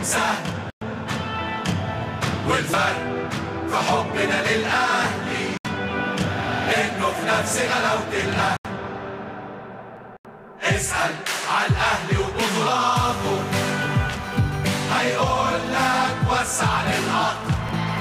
سهل والفرق في حبنا للأهلي إنه في نفس غلاوة الأهل اسأل على الأهلي وبطولاته هيقول لك وسع للقطر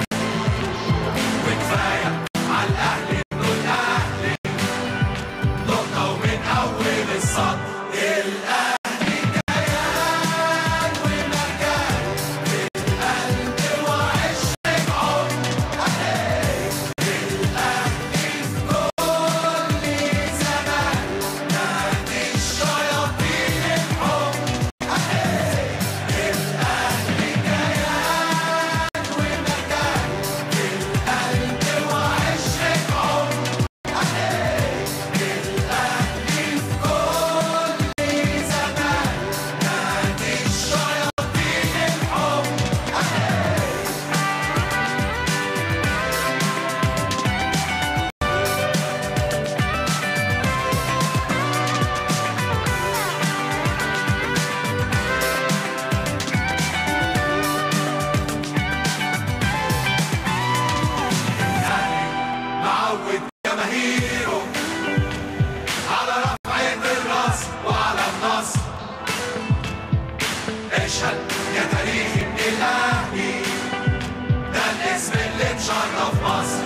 وكفاية على الأهلي إنه الأهلي نقطة ومن أول السطر الأهلي كيان ومكان في القلب وعشق عمر الأهلي في كل زمان نادي الشياطين الحب الأهلي كيان ومكان في القلب وعشق عمر الأهلي في كل زمان نادي الشياطين الحب معود جماهيره على رفعة الراس وعلى النصر اشهد يا تاريخي من الاهلي ده الاسم اللي مشرف مصر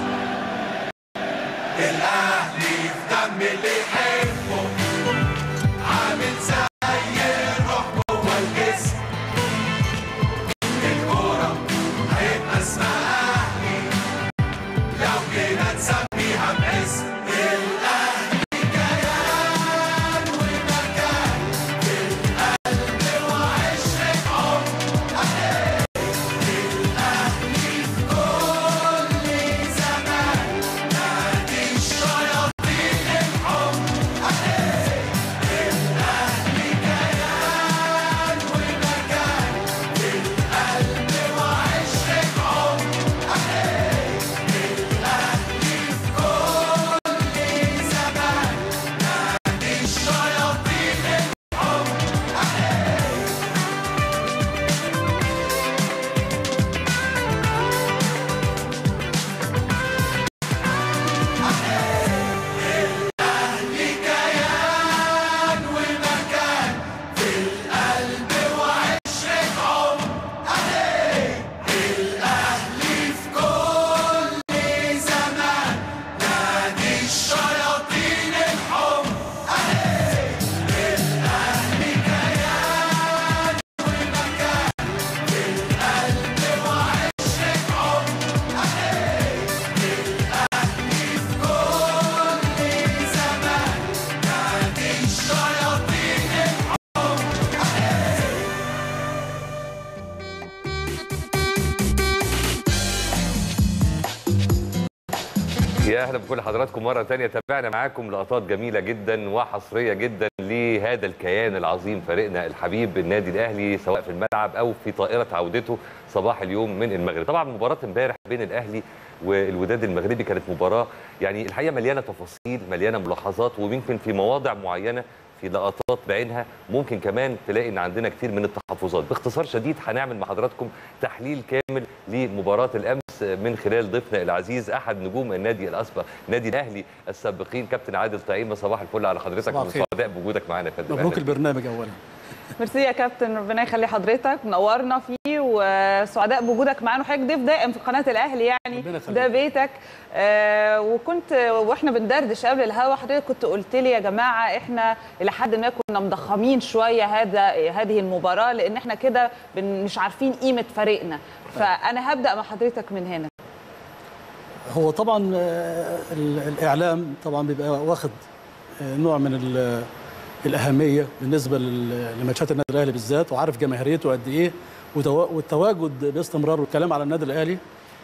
الاهلي في دم اللي يحبه عامل زي الروح جوه الجسم الكورة هيبقى اسمها اهلي لو جينا نسميها باسم الأهلي كيان ومكان في القلب وعشق عمر الأهلي في كل زمان نادي الشياطين الحب الأهلي كيان ومكان في القلب وعشق عمر كل زمان نادي الشياطين الحب الأهلي كيان ومكان في القلب وعشق عمر الأهلي في كل زمان نادي الشياطين الحب الأهلي كيان ومكان في القلب وعشق عمر الأهلي في كل زمان نادي الشياطين الحب يا اهلا بكل حضراتكم مره تانية تابعنا معاكم لقطات جميله جدا وحصريه جدا لهذا الكيان العظيم فريقنا الحبيب النادي الاهلي سواء في الملعب او في طائره عودته صباح اليوم من المغرب طبعا مباراه امبارح بين الاهلي والوداد المغربي كانت مباراه يعني الحقيقه مليانه تفاصيل مليانه ملاحظات ويمكن في مواضع معينه في لقطات بعينها ممكن كمان تلاقي ان عندنا كتير من التحفظات باختصار شديد هنعمل مع حضراتكم تحليل كامل لمباراه الامس من خلال ضيفنا العزيز احد نجوم النادي الاسبق نادي الاهلي السابقين كابتن عادل طعيمه صباح الفل على حضرتك صباح الخير. وسعداء بوجودك معانا يا فندم مبروك أهلاً. البرنامج اولا ميرسي يا كابتن ربنا يخلي حضرتك منورنا فيه وسعداء بوجودك معانا وحضرتك ضيف دائم في قناه الاهلي يعني ربنا يخليك. ده بيتك آه وكنت واحنا بندردش قبل الهوا حضرتك كنت قلت لي يا جماعه احنا الى حد ما كنا مضخمين شويه هذا هذه المباراه لان احنا كده بن- مش عارفين قيمه فريقنا فانا هبدا مع حضرتك من هنا هو طبعا آه، ال- الاعلام طبعا بيبقى واخد آه، نوع من ال- الاهميه بالنسبه لل- لماتشات النادي الاهلي بالذات وعارف جماهيريته قد ايه وتوا- والتواجد باستمرار والكلام على النادي الاهلي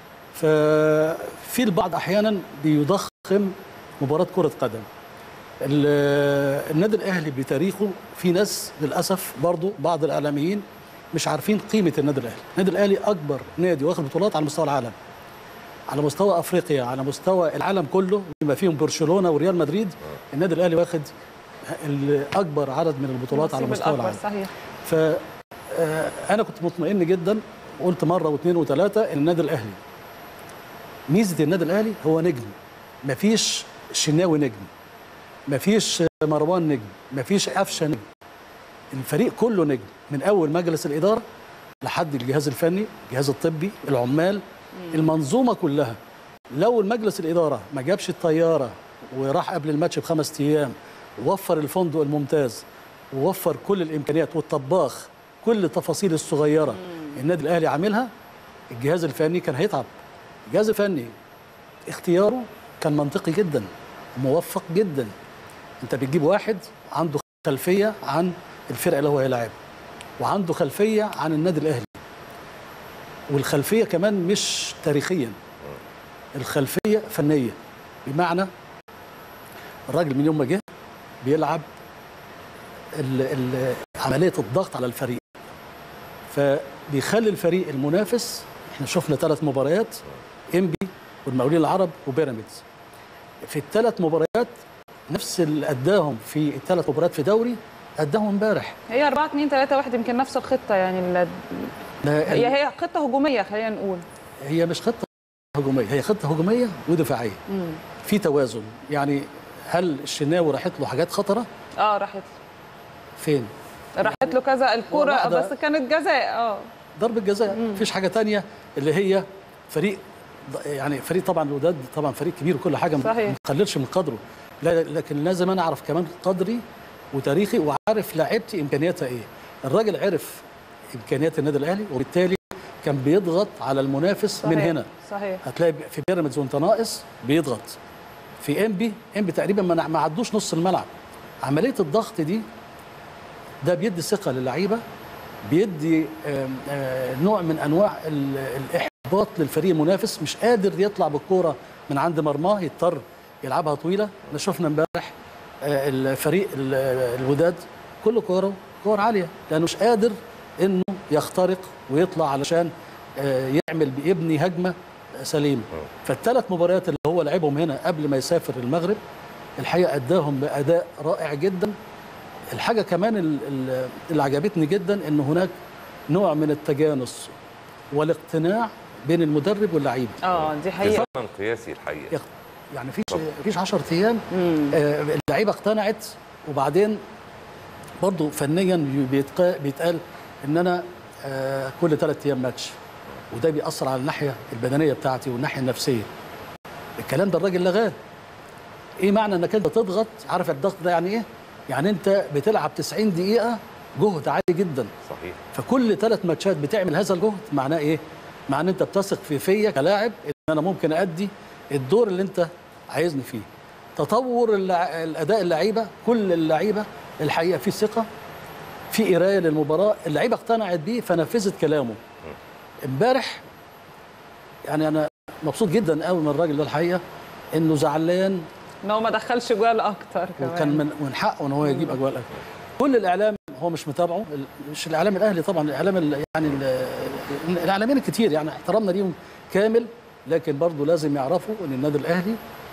ففي البعض احيانا بيضخم مباراه كره قدم ال- النادي الاهلي بتاريخه في ناس للاسف برضو بعض الاعلاميين مش عارفين قيمه النادي الاهلي النادي الاهلي اكبر نادي واخد بطولات على مستوى العالم على مستوى افريقيا على مستوى العالم كله بما فيهم برشلونه وريال مدريد النادي الاهلي واخد ال- اكبر عدد من البطولات على النصيب مستوى الأكبر، العالم صحيح آه، انا كنت مطمئن جدا وقلت مره واثنين وثلاثه ان النادي الاهلي ميزه النادي الاهلي هو نجم مفيش شناوي نجم مفيش مروان نجم مفيش قفشه نجم الفريق كله نجم من اول مجلس الاداره لحد الجهاز الفني الجهاز الطبي العمال المنظومه كلها لو المجلس الاداره ما جابش الطياره وراح قبل الماتش بخمس ايام ووفر الفندق الممتاز ووفر كل الامكانيات والطباخ كل التفاصيل الصغيره النادي الاهلي عاملها الجهاز الفني كان هيتعب الجهاز الفني اختياره كان منطقي جدا موفق جدا انت بتجيب واحد عنده خلفيه عن الفرقه اللي هو هيلاعبها وعنده خلفيه عن النادي الاهلي والخلفيه كمان مش تاريخيا الخلفيه فنيه بمعنى الراجل من يوم ما جه بيلعب ال ال عمليه الضغط على الفريق فبيخلي الفريق المنافس احنا شفنا ثلاث مباريات انبي والمقاولين العرب وبيراميدز في الثلاث مباريات نفس اللي اداهم في الثلاث مباريات في دوري اداهم امبارح هي 4 2 3 1 يمكن نفس الخطه يعني ال- ده هي هي خطه هجوميه خلينا نقول هي مش خطه هجوميه هي خطه هجوميه ودفاعيه في توازن يعني هل الشناوي راحت له حاجات خطره اه راحت فين راحت له كذا الكوره واحدة. بس كانت جزاء اه ضربه جزاء مفيش حاجه تانية اللي هي فريق يعني فريق طبعا الوداد طبعا فريق كبير وكل حاجه ما صحيح. نقللش من قدره لا لكن لازم انا اعرف كمان قدري وتاريخي وعارف لاعبتي امكانياتها ايه الراجل عرف امكانيات النادي الاهلي وبالتالي كان بيضغط على المنافس من صحيح. هنا صحيح هتلاقي في بيراميدز وانت ناقص بيضغط في انبي انبي تقريبا ما ما عدوش نص الملعب عمليه الضغط دي ده بيدي ثقه للعيبه بيدي آم، آه، نوع من انواع ال- الاحباط للفريق المنافس مش قادر يطلع بالكوره من عند مرماه يضطر يلعبها طويله احنا شفنا امبارح آه، الفريق ال- الوداد كله كوره كور عاليه لانه مش قادر انه يخترق ويطلع علشان آه، يعمل يبني هجمه سليمه فالثلاث مباريات اللي هو لعبهم هنا قبل ما يسافر المغرب الحقيقه اداهم باداء رائع جدا الحاجه كمان ال- ال- اللي عجبتني جدا ان هناك نوع من التجانس والاقتناع بين المدرب واللعيبه اه دي في حقيقه زمن قياسي الحقيقه يخ- يعني فيش فيش 10 ايام آه، اللعيبه اقتنعت وبعدين برضو فنيا بيتقا- بيتقال ان انا آه، كل ثلاث ايام ماتش وده بيأثر على الناحيه البدنيه بتاعتي والناحيه النفسيه الكلام ده الراجل لغاه ايه معنى انك انت تضغط عارف الضغط ده يعني ايه يعني انت بتلعب 90 دقيقه جهد عالي جدا صحيح فكل ثلاث ماتشات بتعمل هذا الجهد معناه ايه؟ معناه ان انت بتثق في فيا كلاعب ان انا ممكن ادي الدور اللي انت عايزني فيه. تطور اللع... الاداء اللعيبه كل اللعيبه الحقيقه في ثقه في قرايه للمباراه اللعيبه اقتنعت بيه فنفذت كلامه. امبارح يعني انا مبسوط جدا قوي من الراجل ده الحقيقه انه زعلان ان هو ما دخلش جوال اكتر كمان وكان من من حقه ان هو يجيب اجوال اكتر كل الاعلام هو مش متابعه ال- مش الاعلام الاهلي طبعا الاعلام ال- يعني ال- الاعلاميين الكتير يعني احترامنا ليهم كامل لكن برضه لازم يعرفوا ان النادي الاهلي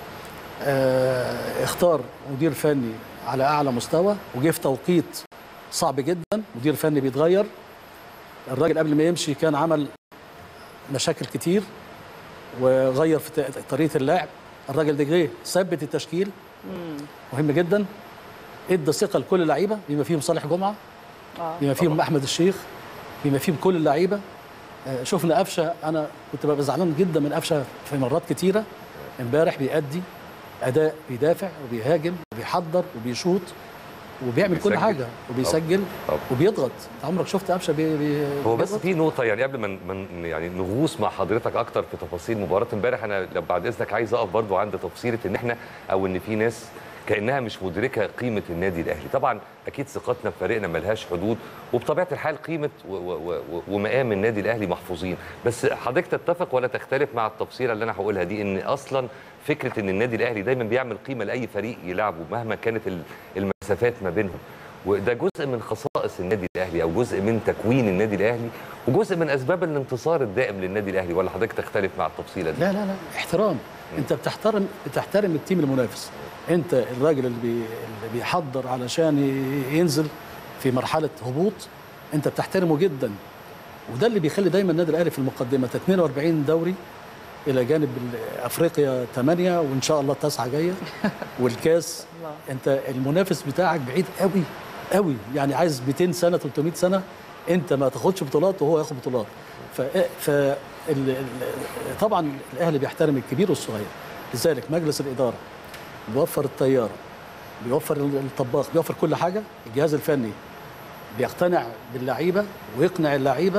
آه اختار مدير فني على اعلى مستوى وجه في توقيت صعب جدا مدير فني بيتغير الراجل قبل ما يمشي كان عمل مشاكل كتير وغير في ت- طريقه اللعب الراجل ده جه ثبت التشكيل مهم جدا ادى ثقه لكل اللعيبه بما فيهم صالح جمعه آه. بما فيهم احمد الشيخ بما فيهم كل اللعيبه آه، شفنا قفشه انا كنت ببقى زعلان جدا من قفشه في مرات كتيره امبارح بيأدي اداء بيدافع وبيهاجم وبيحضر وبيشوط وبيعمل كل بيسجل. حاجه وبيسجل طبعا. وبيضغط انت عمرك شفت قفشه بي بي هو بس بيضغط؟ في نقطة يعني قبل ما من يعني نغوص مع حضرتك أكتر في تفاصيل مباراة امبارح أنا لو بعد إذنك عايز أقف برضو عند تفصيلة إن إحنا أو إن في ناس كأنها مش مدركة قيمة النادي الأهلي، طبعا أكيد ثقتنا في فريقنا ملهاش حدود وبطبيعة الحال قيمة و- و- و- ومقام النادي الأهلي محفوظين، بس حضرتك تتفق ولا تختلف مع التفصيلة اللي أنا هقولها دي إن أصلا فكرة إن النادي الأهلي دايما بيعمل قيمة لأي فريق يلعبه مهما كانت ال- المسافات ما بينهم وده جزء من خصائص النادي الاهلي او جزء من تكوين النادي الاهلي وجزء من اسباب الانتصار الدائم للنادي الاهلي ولا حضرتك تختلف مع التفصيله دي لا لا لا احترام انت بتحترم بتحترم التيم المنافس انت الراجل اللي, بي اللي بيحضر علشان ي- ينزل في مرحله هبوط انت بتحترمه جدا وده اللي بيخلي دايما النادي الاهلي في المقدمه 42 دوري الى جانب ال- افريقيا 8 وان شاء الله التاسعه جايه والكاس الله. انت المنافس بتاعك بعيد قوي قوي يعني عايز 200 سنه 300 سنه انت ما تاخدش بطولات وهو ياخد بطولات ف, ف... ال... ال... طبعا الاهلي بيحترم الكبير والصغير لذلك مجلس الاداره بيوفر الطياره بيوفر الطباخ بيوفر كل حاجه الجهاز الفني بيقتنع باللعيبه ويقنع اللعيبه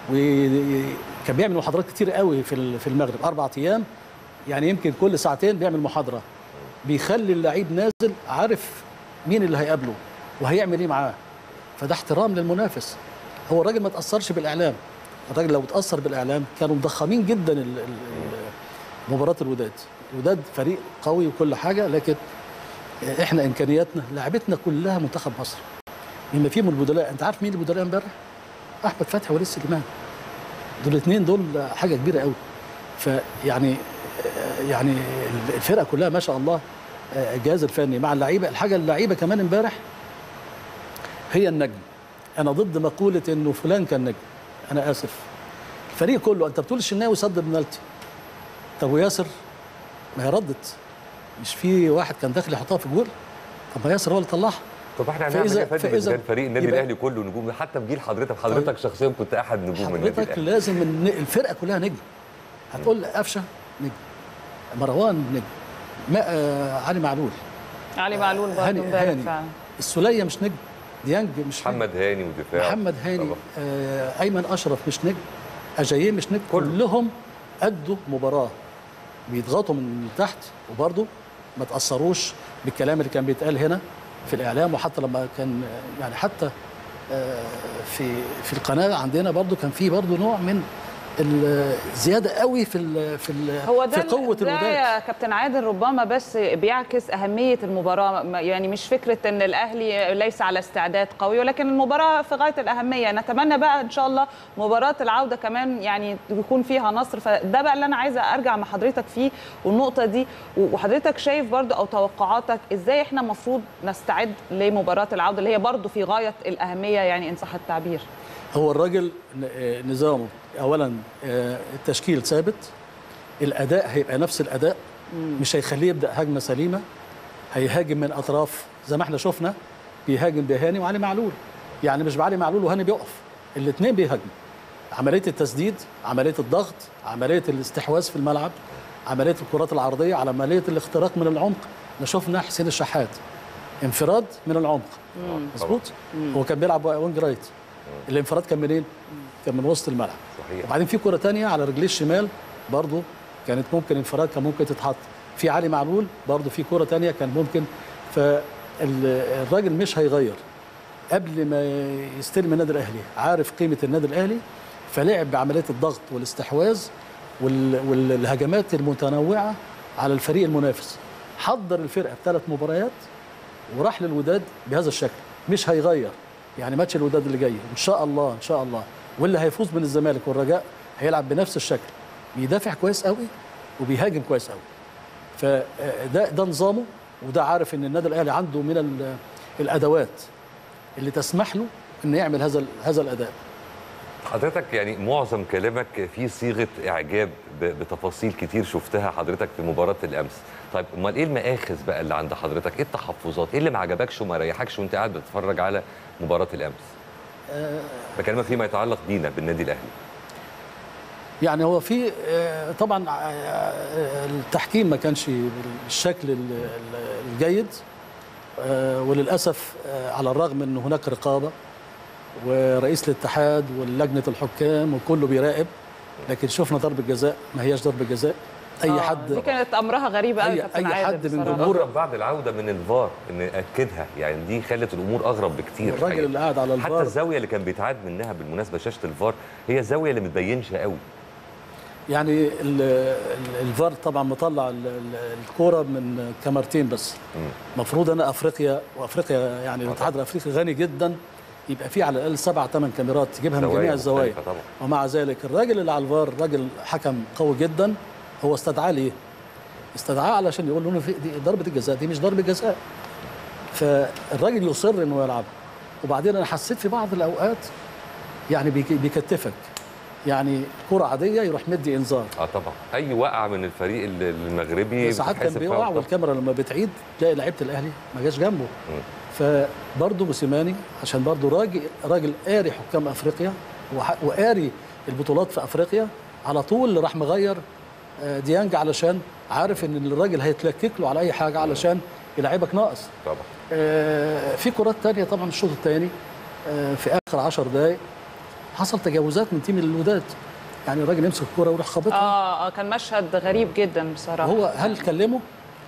وكان بيعمل محاضرات كتير قوي في ال- في المغرب اربع ايام يعني يمكن كل ساعتين بيعمل محاضره بيخلي اللعيب نازل عارف مين اللي هيقابله وهيعمل ايه معاه فده احترام للمنافس هو الراجل ما تاثرش بالاعلام الراجل لو اتاثر بالاعلام كانوا مضخمين جدا ال- ال- ال- مباراه الوداد الوداد فريق قوي وكل حاجه لكن احنا امكانياتنا لعبتنا كلها منتخب مصر بما فيهم البدلاء انت عارف مين البدلاء امبارح احمد فتحي وليد سليمان دول الاثنين دول حاجه كبيره قوي فيعني يعني الفرقه كلها ما شاء الله الجهاز الفني مع اللعيبه الحاجه اللعيبه كمان امبارح هي النجم انا ضد مقوله انه فلان كان نجم انا اسف الفريق كله انت بتقول الشناوي صد بنالتي طب وياسر ما هي ردت مش في واحد كان داخل يحطها في الجول طب ما ياسر هو اللي طلعها طب احنا هنعمل فإذا- ايه يا فندم فإذا- إذا فريق النادي يبقى- الاهلي كله نجوم حتى بجيل حضرتك حضرتك شخصيا كنت احد نجوم النادي حضرتك الاهلي لازم الن- الفرقه كلها نجم هتقول قفشه نجم مروان نجم ما آه علي معلول علي معلول برضه هاني امبارح هاني فعلا السوليه مش نجم ديانج مش نجم محمد هاني ودفاع محمد هاني طبعا. آه ايمن اشرف مش نجم اجاييه مش نجم كله. كلهم ادوا مباراه بيضغطوا من تحت وبرضه ما تاثروش بالكلام اللي كان بيتقال هنا في الاعلام وحتى لما كان يعني حتى آه، في في القناه عندنا برضه كان في برضه نوع من الزياده قوي في ال في ال هو ده في قوه ده الوداد يا كابتن عادل ربما بس بيعكس اهميه المباراه ما- يعني مش فكره ان الاهلي ليس على استعداد قوي ولكن المباراه في غايه الاهميه نتمنى بقى ان شاء الله مباراه العوده كمان يعني يكون فيها نصر فده بقى اللي انا عايزه ارجع مع حضرتك فيه والنقطه دي وحضرتك شايف برضو او توقعاتك ازاي احنا المفروض نستعد لمباراه العوده اللي هي برضو في غايه الاهميه يعني ان صح التعبير هو الراجل ن- آه، نظامه اولا آه، التشكيل ثابت الاداء هيبقى نفس الاداء مش هيخليه يبدا هجمه سليمه هيهاجم من اطراف زي ما احنا شفنا بيهاجم بهاني وعلي معلول يعني مش بعلي معلول وهاني بيقف الاثنين بيهاجموا عمليه التسديد عمليه الضغط عمليه الاستحواذ في الملعب عمليه الكرات العرضيه عمليه الاختراق من العمق احنا شفنا حسين الشحات انفراد من العمق مظبوط هو كان بيلعب وينج رايت الانفراد كان منين كان من وسط الملعب صحيح وبعدين في كرة تانية على رجليه الشمال برضه كانت ممكن انفراد كان ممكن تتحط في علي معلول برضه في كرة تانية كان ممكن فالراجل مش هيغير قبل ما يستلم النادي الاهلي عارف قيمة النادي الاهلي فلعب بعملية الضغط والاستحواذ وال- والهجمات المتنوعة على الفريق المنافس حضر الفرقة بثلاث مباريات وراح للوداد بهذا الشكل مش هيغير يعني ماتش الوداد اللي جاي ان شاء الله ان شاء الله واللي هيفوز من الزمالك والرجاء هيلعب بنفس الشكل بيدافع كويس قوي وبيهاجم كويس قوي فده ده نظامه وده عارف ان النادي الاهلي عنده من ال- الادوات اللي تسمح له انه يعمل هذا ال- هذا الاداء حضرتك يعني معظم كلامك فيه صيغه اعجاب ب- بتفاصيل كتير شفتها حضرتك في مباراه الامس طيب امال ايه المآخذ بقى اللي عند حضرتك ايه التحفظات ايه اللي ما عجبكش وما ريحكش وانت قاعد بتتفرج على مباراه الامس بكلمك فيما يتعلق بينا بالنادي الاهلي يعني هو في آه، طبعا آه، التحكيم ما كانش بالشكل ال- ال- الجيد آه، وللاسف آه، على الرغم ان هناك رقابه ورئيس الاتحاد ولجنه الحكام وكله بيراقب لكن شفنا ضربه جزاء ما هياش ضربه جزاء اي آه، حد دي كانت امرها غريب قوي أي- كابتن أي عادل حد من بصراحة. جمهور- اغرب بعد العوده من الفار ان اكدها يعني دي خلت الامور اغرب بكتير الراجل الحقيقة. اللي قاعد على حتى الفار الزاويه اللي كان بيتعاد منها بالمناسبه شاشه الفار هي الزاويه اللي متبينش قوي يعني ال- ال- الفار طبعا مطلع ال- ال- الكوره من كاميرتين بس المفروض انا افريقيا وافريقيا يعني الاتحاد الافريقي غني جدا يبقى فيه على الاقل سبع ثمان كاميرات تجيبها من زوايا جميع الزوايا مختلفة طبعا. ومع ذلك الراجل اللي على الفار راجل حكم قوي جدا هو استدعاه ليه؟ استدعاه علشان يقول له إنه في- دي ضربه الجزاء دي مش ضربه جزاء فالراجل يصر انه يلعبها وبعدين انا حسيت في بعض الاوقات يعني بيك- بيكتفك يعني كرة عادية يروح مدي انذار اه طبعا اي وقعه من الفريق ال- المغربي ساعات كان بتتحسب بيقع فاول طبعاً. والكاميرا لما بتعيد تلاقي لعيبه الاهلي ما جاش جنبه فبرضه موسيماني عشان برضه راجل راجل قاري حكام افريقيا وح- وقاري البطولات في افريقيا على طول راح مغير آه، ديانج علشان عارف ان الراجل هيتلكك له على اي حاجه علشان يلعبك ناقص طبعا آه، في كرات تانية طبعا الشوط الثاني في اخر 10 دقائق حصل تجاوزات من تيم الوداد يعني الراجل يمسك الكوره ويروح خابطها اه اه كان مشهد غريب جدا بصراحه هو هل كلمه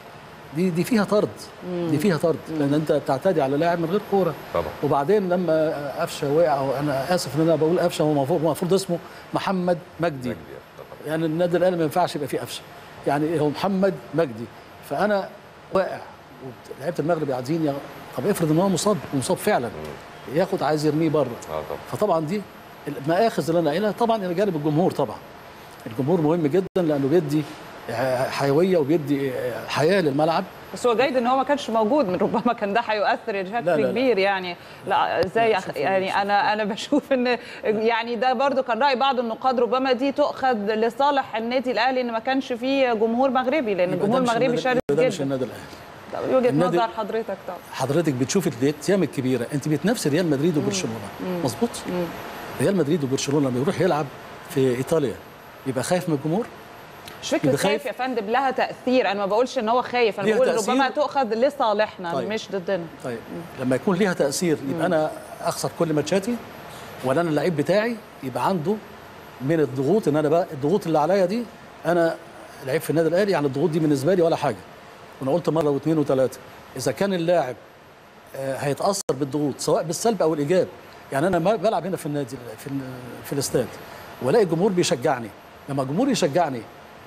دي دي فيها طرد دي فيها طرد لان انت بتعتدي على لاعب من غير كوره طبعا وبعدين لما قفشه وقع أو انا اسف ان انا بقول قفشه هو المفروض المفروض اسمه محمد مجدي مجدي طبعا يعني النادي الاهلي ما ينفعش يبقى فيه قفشه يعني هو محمد مجدي فانا واقع لعيبه المغرب قاعدين يا- طب افرض ان هو مصاب ومصاب فعلا ياخد عايز يرميه بره اه طبعا فطبعا دي المآخذ اللي انا قايلها طبعا الى جانب الجمهور طبعا الجمهور مهم جدا لانه بيدي حيويه وبيدي حياه للملعب بس هو جيد ان هو ما كانش موجود من ربما كان ده هيؤثر لا، بشكل لا. كبير يعني لا ازاي أخ... يعني انا انا بشوف ان يعني ده برضو كان راي بعض النقاد ربما دي تؤخذ لصالح النادي الاهلي ان ما كانش فيه جمهور مغربي لان يبقى الجمهور ده مش المغربي النادي- شارك ده مش جدا النادي الاهلي ده وجهه النادي- نظر حضرتك طبعا حضرتك بتشوف الايام الكبيره انت بتنافسي ريال مدريد وبرشلونه مظبوط ريال مدريد وبرشلونه لما يروح يلعب في ايطاليا يبقى خايف من الجمهور مش فكره يبقى خايف خايف؟ يا فندم لها تاثير انا ما بقولش ان هو خايف انا ليها بقول تأثير؟ ربما تؤخذ لصالحنا طيب. مش ضدنا طيب لما يكون ليها تاثير يبقى انا اخسر كل ماتشاتي ولا انا اللعيب بتاعي يبقى عنده من الضغوط ان انا بقى الضغوط اللي عليا دي انا لعيب في النادي الاهلي يعني الضغوط دي بالنسبه لي ولا حاجه وانا قلت مره واثنين وثلاثه اذا كان اللاعب آه، هيتاثر بالضغوط سواء بالسلب او الايجاب يعني انا ما بلعب هنا في النادي في ال- في الاستاد والاقي الجمهور بيشجعني لما الجمهور يشجعني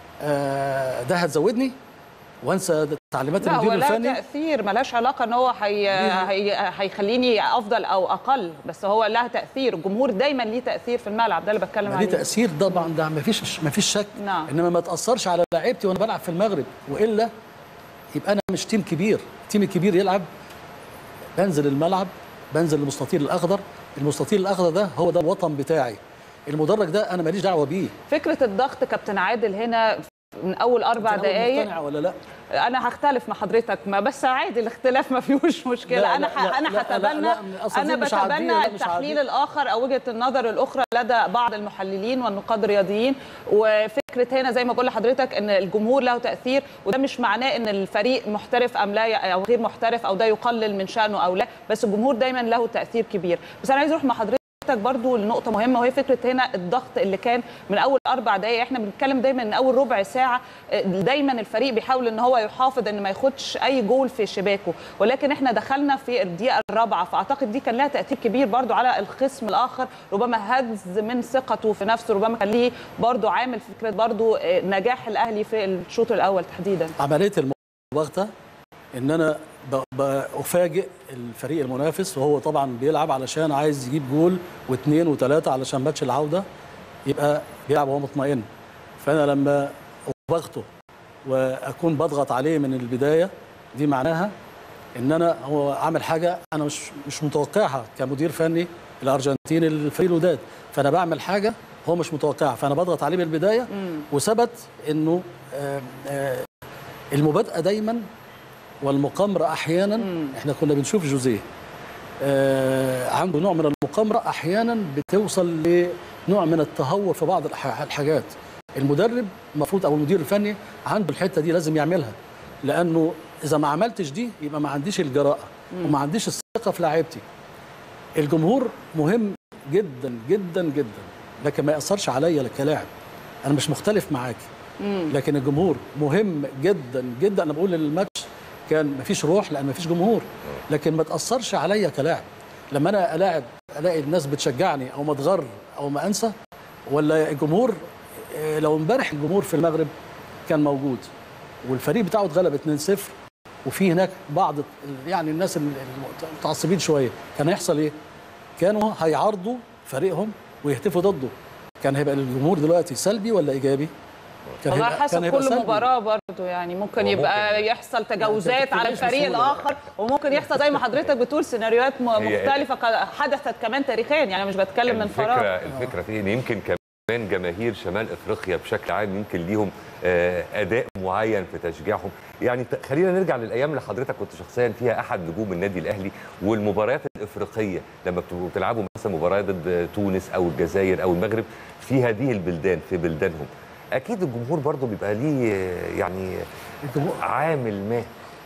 آه، ده هتزودني وانسى تعليمات لا هو المدير لها الفني تاثير ملهاش علاقه ان هو هي... هي... هيخليني افضل او اقل بس هو لها تاثير الجمهور دايما ليه تاثير في الملعب ده اللي بتكلم ما عليه ليه تاثير طبعا ده ما فيش ما فيش شك نعم. انما ما تاثرش على لعيبتي وانا بلعب في المغرب والا يبقى انا مش تيم كبير التيم الكبير يلعب بنزل الملعب بنزل المستطيل الاخضر المستطيل الاخضر ده هو ده الوطن بتاعي المدرج ده انا ماليش دعوه بيه فكره الضغط كابتن عادل هنا من اول اربع أنت ناوي دقائق مقتنع ولا لا انا هختلف مع حضرتك ما بس عادي الاختلاف ما فيهوش مشكله لا، انا لا، ح... لا، انا لا، لا، هتبنى لا، أصل انا دي مش عادية، بتبنى لا، مش التحليل عادية. الاخر او وجهه النظر الاخرى لدى بعض المحللين والنقاد الرياضيين وفكره هنا زي ما بقول لحضرتك ان الجمهور له تاثير وده مش معناه ان الفريق محترف ام لا او غير محترف او ده يقلل من شانه او لا بس الجمهور دايما له تاثير كبير بس انا عايز اروح مع حضرتك برضو لنقطة مهمة وهي فكرة هنا الضغط اللي كان من أول أربع دقايق احنا بنتكلم دايما إن أول ربع ساعة آه، دايما الفريق بيحاول إن هو يحافظ إن ما ياخدش أي جول في شباكه ولكن احنا دخلنا في الدقيقة الرابعة فأعتقد دي كان لها تأثير كبير برضو على الخصم الآخر ربما هز من ثقته في نفسه ربما كان ليه برضو عامل فكرة برضو آه، نجاح الأهلي في الشوط الأول تحديدا عمليه المضاغطه ان انا ب- بفاجئ الفريق المنافس وهو طبعا بيلعب علشان عايز يجيب جول واثنين وثلاثه علشان ماتش العوده يبقى بيلعب وهو مطمئن فانا لما اضغطه واكون بضغط عليه من البدايه دي معناها ان انا هو عامل حاجه انا مش مش متوقعها كمدير فني الارجنتين الفريق الوداد فانا بعمل حاجه هو مش متوقعها فانا بضغط عليه من البدايه وثبت انه آم، آه، المبادئه دايما والمقامره احيانا احنا كنا بنشوف جوزيه آه، عنده نوع من المقامره احيانا بتوصل لنوع من التهور في بعض الح- الحاجات المدرب المفروض او المدير الفني عنده الحته دي لازم يعملها لانه اذا ما عملتش دي يبقى ما عنديش الجراءه وما عنديش الثقه في لاعيبتي الجمهور مهم جدا جدا جدا لكن ما ياثرش عليا كلاعب انا مش مختلف معاك لكن الجمهور مهم جدا جدا انا بقول الماتش كان مفيش روح لان مفيش جمهور لكن ما تاثرش عليا كلاعب لما انا الاعب الاقي الناس بتشجعني او ما اتغر او ما انسى ولا الجمهور آه، لو امبارح الجمهور في المغرب كان موجود والفريق بتاعه اتغلب 2-0 وفي هناك بعض ال- يعني الناس ال- المتعصبين شويه كان هيحصل ايه؟ كانوا هيعارضوا فريقهم ويهتفوا ضده كان هيبقى الجمهور دلوقتي سلبي ولا ايجابي؟ كان والله هيبقى- حسب كان هيبقى كل سلبي. مباراه برضو يعني ممكن هو يبقى ممكن. يحصل تجاوزات على بتتكلمش الفريق بسهولة. الاخر وممكن يحصل زي ما حضرتك بتقول سيناريوهات م- هي- مختلفه ك- حدثت كمان تاريخيا يعني مش بتكلم من الفكره فراغ الفكره في ان يمكن كمان جماهير شمال افريقيا بشكل عام يمكن ليهم آه، اداء معين في تشجيعهم يعني ت- خلينا نرجع للايام اللي حضرتك كنت شخصيا فيها احد نجوم النادي الاهلي والمباريات الافريقيه لما بتبقوا بتلعبوا مثلا مباراه ضد تونس او الجزائر او المغرب في هذه البلدان في بلدانهم اكيد الجمهور برضه بيبقى ليه آه، يعني الجمهور- عامل ما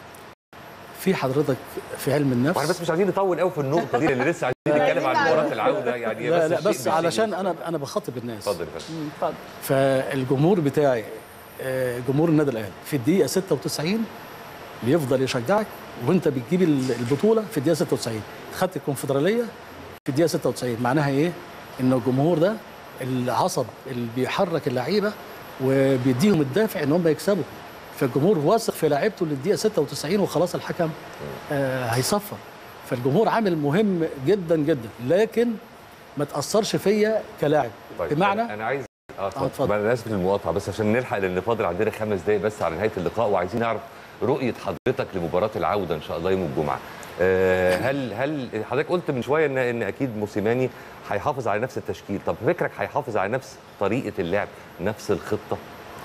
في حضرتك في علم النفس واحنا بس مش عايزين نطول قوي في النقطه دي لان لسه عايزين نتكلم عن مباراه العوده يعني لا لا الشيء بس بالشيء. علشان انا انا بخاطب الناس اتفضل يا فندم مم، اتفضل فالجمهور بتاعي آه، جمهور النادي الاهلي في الدقيقه 96 بيفضل يشجعك وانت بتجيب ال- البطوله في الدقيقه 96 خدت الكونفدراليه في الدقيقه 96 معناها ايه ان الجمهور ده العصب اللي بيحرك اللعيبه وبيديهم الدافع ان هم يكسبوا فالجمهور واثق في لعيبته للدقيقه 96 وخلاص الحكم آه هيصفر فالجمهور عامل مهم جدا جدا لكن ما تاثرش فيا كلاعب طيب بمعنى انا عايز اه اتفضل. اتفضل انا اسف للمقاطعه بس عشان نلحق لان فاضل عندنا خمس دقايق بس على نهايه اللقاء وعايزين نعرف رؤيه حضرتك لمباراه العوده ان شاء الله يوم الجمعه آه هل هل حضرتك قلت من شويه ان ان اكيد موسيماني هيحافظ على نفس التشكيل طب فكرك هيحافظ على نفس طريقه اللعب نفس الخطه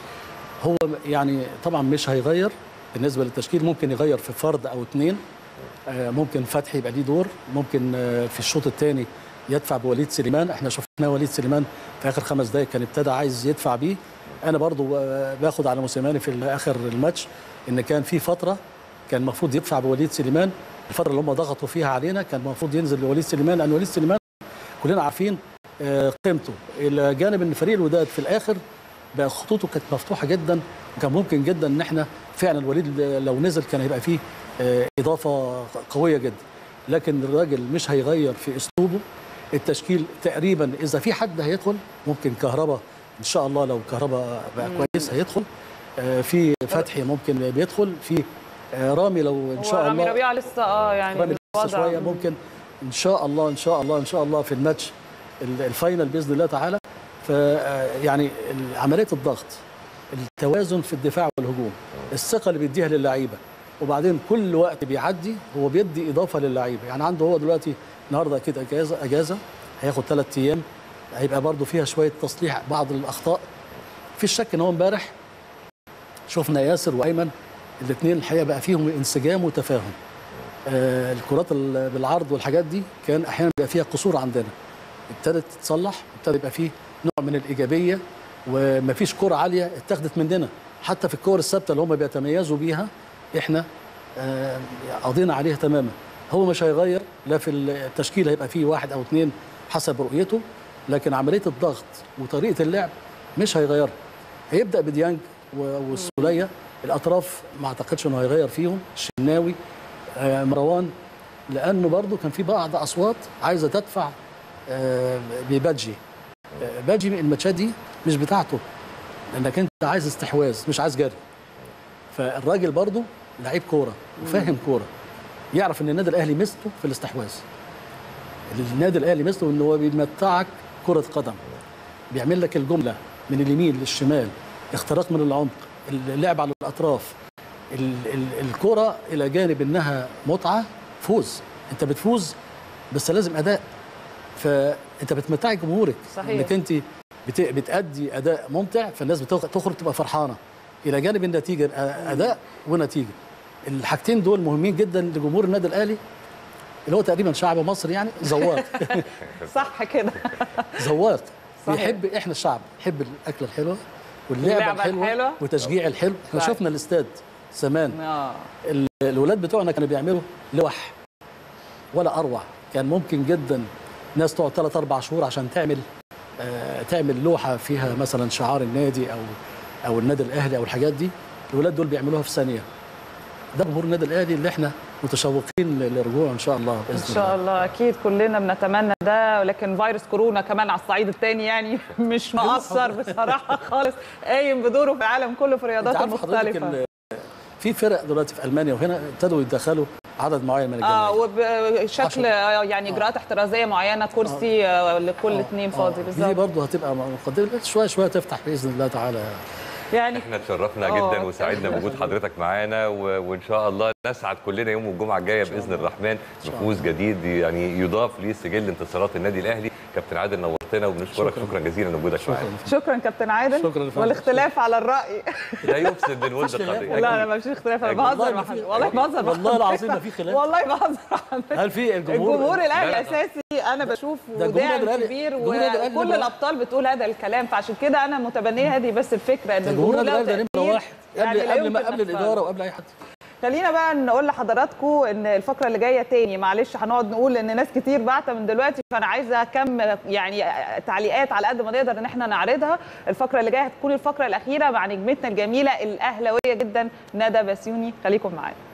هو يعني طبعا مش هيغير بالنسبه للتشكيل ممكن يغير في فرد او اثنين ممكن فتحي يبقى ليه دور ممكن آه، في الشوط الثاني يدفع بوليد سليمان احنا شفنا وليد سليمان في اخر خمس دقائق كان ابتدى عايز يدفع بيه انا برضو آه، باخد على موسيماني في اخر الماتش ان كان في فتره كان المفروض يدفع بوليد سليمان الفتره اللي هم ضغطوا فيها علينا كان المفروض ينزل لوليد سليمان لان وليد سليمان كلنا عارفين آه، قيمته الى جانب ان فريق الوداد في الاخر بقى خطوطه كانت مفتوحه جدا وكان ممكن جدا ان احنا فعلا وليد لو نزل كان هيبقى فيه آه، اضافه قويه جدا لكن الراجل مش هيغير في اسلوبه التشكيل تقريبا اذا في حد هيدخل ممكن كهربا ان شاء الله لو كهربا بقى كويس هيدخل آه، في فتحي ممكن بيدخل في آه، رامي لو ان هو شاء رامي الله ربيعه لسه اه يعني رامي لسه الوضع- شويه ممكن ان شاء الله ان شاء الله ان شاء الله في الماتش ال- الفاينل باذن الله تعالى ف يعني ال- عمليه الضغط التوازن في الدفاع والهجوم الثقه اللي بيديها للعيبه وبعدين كل وقت بيعدي هو بيدي اضافه للعيبه يعني عنده هو دلوقتي النهارده اكيد اجازه اجازه هياخد ثلاث ايام هيبقى برضه فيها شويه تصليح بعض الاخطاء في شك ان هو امبارح شفنا ياسر وايمن الاثنين الحقيقه بقى فيهم انسجام وتفاهم آه الكرات ال- بالعرض والحاجات دي كان احيانا بيبقى فيها قصور عندنا ابتدت تتصلح ابتدى يبقى فيه نوع من الايجابيه ومفيش كره عاليه اتاخدت مننا حتى في الكور الثابته اللي هم بيتميزوا بيها احنا آه، قضينا عليها تماما هو مش هيغير لا في التشكيل هيبقى فيه واحد او اثنين حسب رؤيته لكن عمليه الضغط وطريقه اللعب مش هيغيرها هيبدا بديانج و- والسوليه الاطراف ما اعتقدش انه هيغير فيهم الشناوي آه، مروان لانه برضو كان في بعض اصوات عايزه تدفع آه، ببادجي آه، بادجي الماتشات دي مش بتاعته لانك انت عايز استحواذ مش عايز جري فالراجل برضو لعيب كوره وفاهم كوره يعرف ان النادي الاهلي ميزته في الاستحواذ النادي الاهلي ميزته ان هو بيمتعك كره قدم بيعمل لك الجمله من اليمين للشمال اختراق من العمق اللعب على الاطراف ال- ال- الكره الى جانب انها متعه فوز انت بتفوز بس لازم اداء فانت بتمتعي جمهورك صحيح. انك انت بت- بتأدي اداء ممتع فالناس بتخ- تخرج تبقى فرحانه الى جانب النتيجه يبقى اداء ونتيجه الحاجتين دول مهمين جدا لجمهور النادي الاهلي اللي هو تقريبا شعب مصر يعني ذواق صح كده ذواق صحيح. بيحب احنا الشعب نحب الاكله الحلوه واللعبه اللعبة الحلوه الحلوة. وتشجيع الحلو احنا صحيح. شفنا الاستاد زمان اه ال- الولاد بتوعنا كانوا بيعملوا لوح ولا اروع كان ممكن جدا ناس تقعد ثلاث اربع شهور عشان تعمل آه تعمل لوحه فيها مثلا شعار النادي او او النادي الاهلي او الحاجات دي الولاد دول بيعملوها في ثانيه ده جمهور النادي الاهلي اللي احنا متشوقين ل- لرجوعه ان شاء الله باذن ان شاء الله اكيد كلنا بنتمنى ده لكن فيروس كورونا كمان على الصعيد الثاني يعني مش مقصر بصراحه خالص قايم بدوره في العالم كله في انت الرياضات عارف حضرتك المختلفه ال- في فرق دلوقتي في المانيا وهنا ابتدوا يدخلوا عدد معين من اه الجماهير وبشكل عشرة. آه، يعني اجراءات احترازيه معينه كرسي آه، لكل آه، اثنين آه، فاضي دي بالظبط برضه هتبقى مقدمه شويه شويه تفتح باذن الله تعالى يعني احنا اتشرفنا آه. جدا وسعدنا بوجود حضرتك معانا و... وان شاء الله نسعد كلنا يوم الجمعه الجايه باذن الرحمن بفوز جديد يعني يضاف لسجل انتصارات النادي الاهلي كابتن عادل نورتنا وبنشكرك شكراً. شكرا جزيلا لوجودك شكرا معانا شكرا كابتن عادل شكراً يا فندم. والاختلاف على الراي لا يفسد من ود مفيش خلاف. قضيه لا لا أكيد. ما فيش اختلاف انا أكيد. بهزر والله مع ما في- حضرتك والله بهزر مع والله حضرتك. العظيم ما في خلاف. والله بهزر مع حضرتك. هل في الجمهور الجمهور لا، الاهلي لا. اساسي انا بشوف ده الجمهور وداعم الأهلي- كبير الجمهور الأهلي وكل نمرة الابطال بتقول هذا الكلام فعشان كده انا متبنيه هذه بس الفكره ان الجمهور الجمهور له الاهلي ده نمره تأثير واحد يعني قبل لا قبل ما يمكن قبل نغفله. الاداره وقبل اي حد خلينا بقى نقول لحضراتكم ان الفقره اللي جايه تاني معلش هنقعد نقول ان ناس كتير بعتة من دلوقتي فانا عايزه كم يعني تعليقات على قد ما نقدر ان احنا نعرضها الفقره اللي جايه هتكون الفقره الاخيره مع نجمتنا الجميله الاهلاويه جدا ندى بسيوني خليكم معانا